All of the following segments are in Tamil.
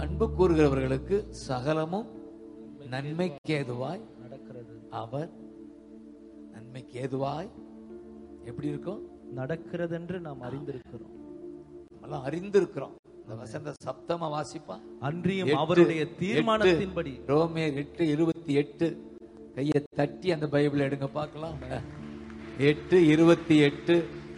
அன்பு கூறுகிறவர்களுக்கு சகலமும் நன்மைக்கு ஏதுவாய் நடக்கிறது அவர் நன்மைக்கு ஏதுவாய் எப்படி இருக்கும் நடக்கிறது என்று நாம் அறிந்திருக்கிறோம் நம்மளாம் அறிந்திருக்கிறோம் இந்த வசந்த சப்தமா வாசிப்பா அன்றியும் எட்டு, அவருடைய எட்டு. தீர்மானத்தின்படி ரோமேர் எட்டு இருபத்தி எட்டு கையை தட்டி அந்த பைபிள் எடுங்க பார்க்கலாம் எட்டு இருபத்தி எட்டு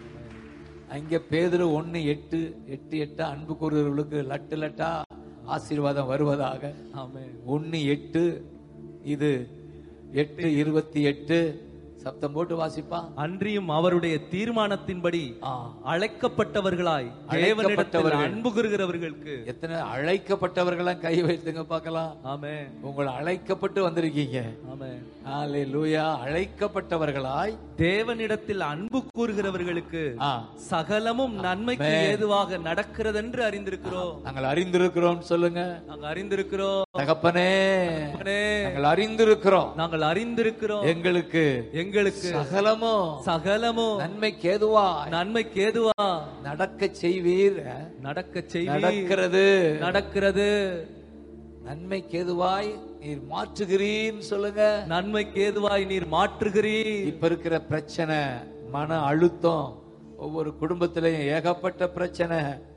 அங்க பேதுரு ஒண்ணு எட்டு எட்டு எட்டா அன்பு கூறுகிறவர்களுக்கு லட்டு லட்டா ஆசீர்வாதம் வருவதாக ஆமென் ஒன்னு எட்டு இது எட்டு இருபத்தி எட்டு சப்தம் போட்டு வாசிப்பா அன்றியும் அவருடைய தீர்மானத்தின்படி ஆ. அழைக்கப்பட்டவர்களாய் தேவனிடத்தில் அழைக்கப்பட்டவர்கள். அன்பு கூறுகிறவர்களுக்கு எத்தனை அழைக்கப்பட்டவர்களாம் கை வைத்துங்க பார்க்கலாம் ஆமென் உங்களை அழைக்கப்பட்டு வந்திருக்கீங்க ஆமென் லூயா அழைக்கப்பட்டவர்களாய் தேவனிடத்தில் அன்பு கூறுகிறவர்களுக்கு ஆ, சகலமும் நன்மைக்கு ஆமென். ஏதுவாக நடக்கிறது என்று அறிந்திருக்கிறோம் நாங்கள் அறிந்திருக்கிறோம் சொல்லுங்க நாங்கள் அறிந்திருக்கிறோம் தகப்பனே தகப்பனே, நாங்கள் அறிந்திருக்கிறோம் நாங்கள் அறிந்திருக்கிறோம் எங்களுக்கு எங்களுக்கு சகலமும் சகலமும் நன்மைக்கு ஏதுவா நன்மைக்கு ஏதுவா நடக்க செய்வீர் நடக்க செய்வி நடக்கிறது நடக்கிறது நன்மைக்கு ஏதுவாய் நீர் மாற்றுகிறீன்னு சொல்லுங்க நன்மைக்கு ஏதுவாய் நீர் மாற்றுகிறீர் இப்ப இருக்கிற பிரச்சனை மன அழுத்தம் ஒவ்வொரு குடும்பத்திலையும் ஏகப்பட்ட பிரச்சனை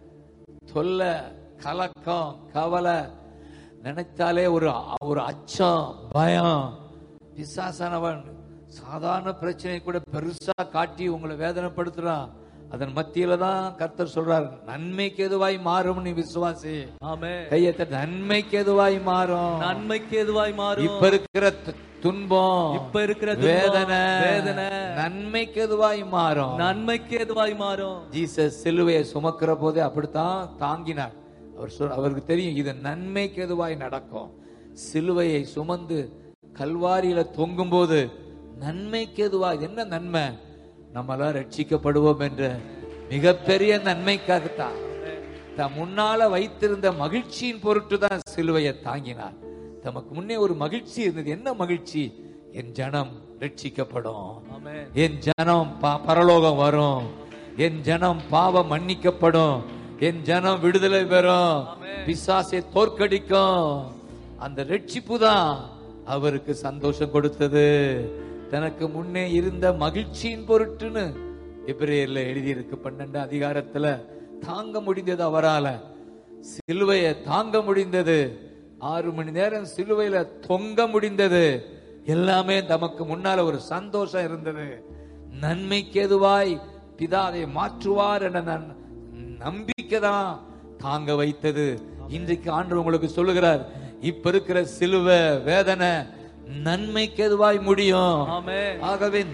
தொல்லை கலக்கம் கவலை நினைத்தாலே ஒரு ஒரு அச்சம் பயம் பிசாசானவன் சாதாரண பிரச்சனை கூட பெருசா காட்டி உங்களை வேதனைப்படுத்துறான் அதன் மத்தியில தான் கர்த்தர் சொல்றார் நன்மைக்கு எதுவாய் மாறும் நீ விசுவாசி ஆமே கையத்த நன்மைக்கு எதுவாய் மாறும் நன்மைக்கு ஏதுவாய் மாறும் இப்ப இருக்கிற து- துன்பம் இப்ப இருக்கிற துன்பம், வேதனை வேதனை நன்மைக்கு எதுவாய் மாறும் நன்மைக்கு ஏதுவாய் மாறும் ஜீசஸ் சிலுவையை சுமக்கிற போதே அப்படித்தான் தாங்கினார் அவர் சொல் அவருக்கு தெரியும் இது நன்மைக்கு எதுவாய் நடக்கும் சிலுவையை சுமந்து கல்வாரியில தொங்கும் போது நன்மைக்கு எதுவாய் இது என்ன நன்மை நம்மளாம் ரட்சிக்கப்படுவோம் என்ற மிகப்பெரிய நன்மைக்காகத்தான் தம் முன்னால வைத்திருந்த மகிழ்ச்சியின் பொருட்டு தான் சிலுவையை தாங்கினார் தமக்கு முன்னே ஒரு மகிழ்ச்சி இருந்தது என்ன மகிழ்ச்சி என் ஜனம் ரட்சிக்கப்படும் ஆமே என் ஜனம் ப- பரலோகம் வரும் என் ஜனம் பாவம் மன்னிக்கப்படும் என் ஜனம் விடுதலை பெறும் பிசாசை தோற்கடிக்கும் அந்த ரட்சிப்பு தான் அவருக்கு சந்தோஷம் கொடுத்தது தனக்கு முன்னே இருந்த மகிழ்ச்சியின் பொருட்டுன்னு எபிரேயர்ல எழுதியிருக்கு பன்னெண்டு அதிகாரத்துல தாங்க முடிந்தது அவரால சிலுவையை தாங்க முடிந்தது ஆறு மணி நேரம் சிலுவையில தொங்க முடிந்தது எல்லாமே நமக்கு முன்னால ஒரு சந்தோஷம் இருந்தது நன்மைக்கு எதுவாய் பிதா அதை மாற்றுவார் என்ற நன்- நம்பிக்கை தான் தாங்க வைத்தது இன்றைக்கு ஆண்டு உங்களுக்கு சொல்லுகிறார் இப்ப இருக்கிற சிலுவை வேதனை நன்மைக்கு எதுவாய் முடியும் ஆமே ஆகவே